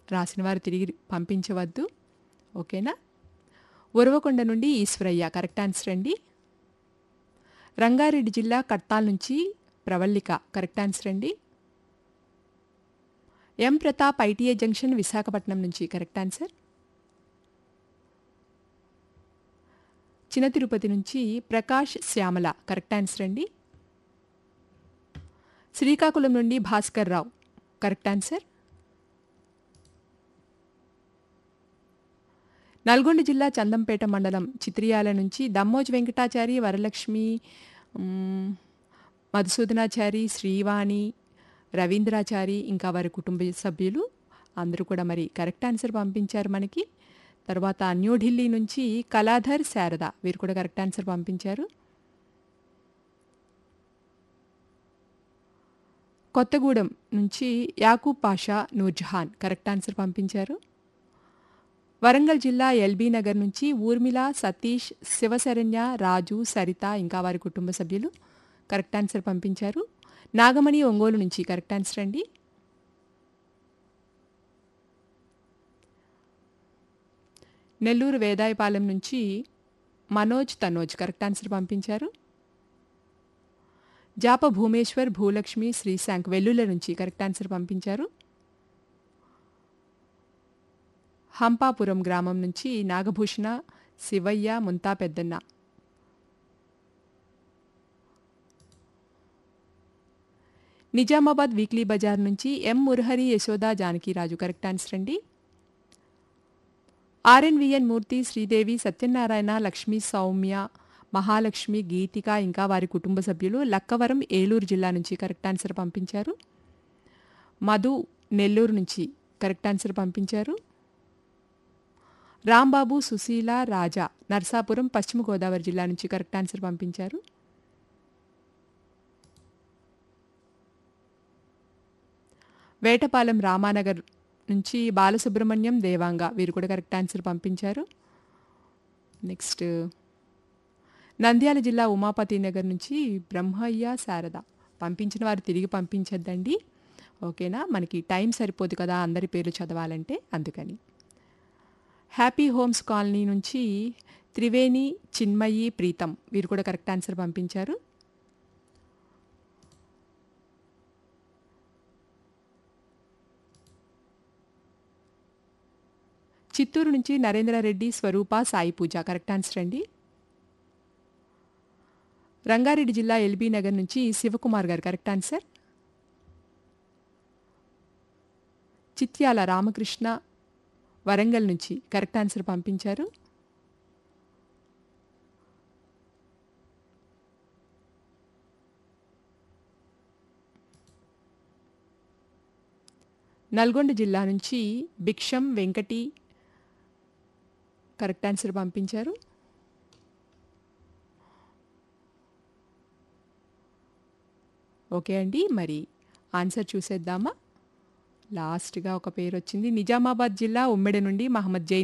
రాసిన వారు తిరిగి పంపించవద్దు ఓకేనా ఉరవకొండ నుండి ఈశ్వరయ్య కరెక్ట్ ఆన్సర్ అండి రంగారెడ్డి జిల్లా కట్టాల్ నుంచి ప్రవల్లిక కరెక్ట్ ఆన్సర్ అండి M Pratap ITI junction Visakhapatnam నుంచి కరెక్ట్ ఆన్సర్ చిన్న తిరుపతి నుంచి ప్రకాష్ శ్యామల కరెక్ట్ ఆన్సర్ అండి శ్రీకాకుళం నుండి భాస్కర్ రావు కరెక్ట్ ఆన్సర్ నల్గొండ జిల్లా చందంపేట మండలం చిత్రియాల నుంచి దమ్మోజ్ వెంకటాచారి వరలక్ష్మి మ్, మధుసూదనాచారి శ్రీవాణి రవీంద్రాచారి ఇంకా వారి కుటుంబ సభ్యులు అందరూ కూడా మరి కరెక్ట్ ఆన్సర్ పంపించారు మనకి తర్వాత న్యూఢిల్లీ నుంచి కళాధర్ శారద వీరు కూడా కరెక్ట్ ఆన్సర్ పంపించారు కొత్తగూడెం నుంచి యాకూబ్ పాషా నూర్జహాన్ కరెక్ట్ ఆన్సర్ పంపించారు వరంగల్ జిల్లా ఎల్బీ నగర్ నుంచి ఊర్మిళ సతీష్ శివశరణ్య రాజు సరిత ఇంకా వారి కుటుంబ సభ్యులు కరెక్ట్ ఆన్సర్ పంపించారు నాగమణి ఒంగోలు నుంచి కరెక్ట్ ఆన్సర్ అండి నెల్లూరు వేదాయపాలెం నుంచి మనోజ్ తనోజ్ కరెక్ట్ ఆన్సర్ పంపించారు జాప భూమేశ్వర్ భూలక్ష్మి శ్రీశాంక్ వెల్లుల నుంచి కరెక్ట్ ఆన్సర్ పంపించారు హంపాపురం గ్రామం నుంచి నాగభూషణ శివయ్య ముంతా పెద్దన్న నిజామాబాద్ వీక్లీ బజార్ నుంచి M Murahari Yashoda Janakiraju correct answer అండి ఆర్ఎన్విఎన్ మూర్తి శ్రీదేవి సత్యనారాయణ లక్ష్మీ సౌమ్య మహాలక్ష్మి గీతిక ఇంకా వారి కుటుంబ సభ్యులు లక్కవరం ఏలూరు జిల్లా నుంచి కరెక్ట్ ఆన్సర్ పంపించారు మధు నెల్లూరు నుంచి కరెక్ట్ ఆన్సర్ పంపించారు రాంబాబు సుశీల రాజా నర్సాపురం పశ్చిమ గోదావరి జిల్లా నుంచి కరెక్ట్ ఆన్సర్ పంపించారు వేటపాలెం రామానగర్ నుంచి బాలసుబ్రహ్మణ్యం దేవాంగ వీరు కూడా కరెక్ట్ ఆన్సర్ పంపించారు నెక్స్ట్ నంద్యాల జిల్లా ఉమాపతి నగర్ నుంచి బ్రహ్మయ్య శారద పంపించిన వారు తిరిగి పంపించద్దండి ఓకేనా మనకి టైం సరిపోదు కదా అందరి పేర్లు చదవాలంటే అందుకని హ్యాపీ హోమ్స్ కాలనీ నుంచి త్రివేణి చిన్మయి ప్రీతం వీరు కూడా కరెక్ట్ ఆన్సర్ పంపించారు చిత్తూరు నుంచి నరేంద్రారెడ్డి స్వరూప సాయి పూజ కరెక్ట్ ఆన్సర్ అండి రంగారెడ్డి జిల్లా ఎల్బీ నగర్ నుంచి శివకుమార్ గారు కరెక్ట్ ఆన్సర్ చిత్యాల రామకృష్ణ వరంగల్ నుంచి కరెక్ట్ ఆన్సర్ పంపించారు నల్గొండ జిల్లా నుంచి భిక్షం వెంకటి కరెక్ట్ ఆన్సర్ పంపించారు ఓకే అండి మరి ఆన్సర్ చూసేద్దామా లాస్ట్గా ఒక పేరు వచ్చింది నిజామాబాద్ జిల్లా ఉమ్మెడి నుండి మహమ్మద్ జైన్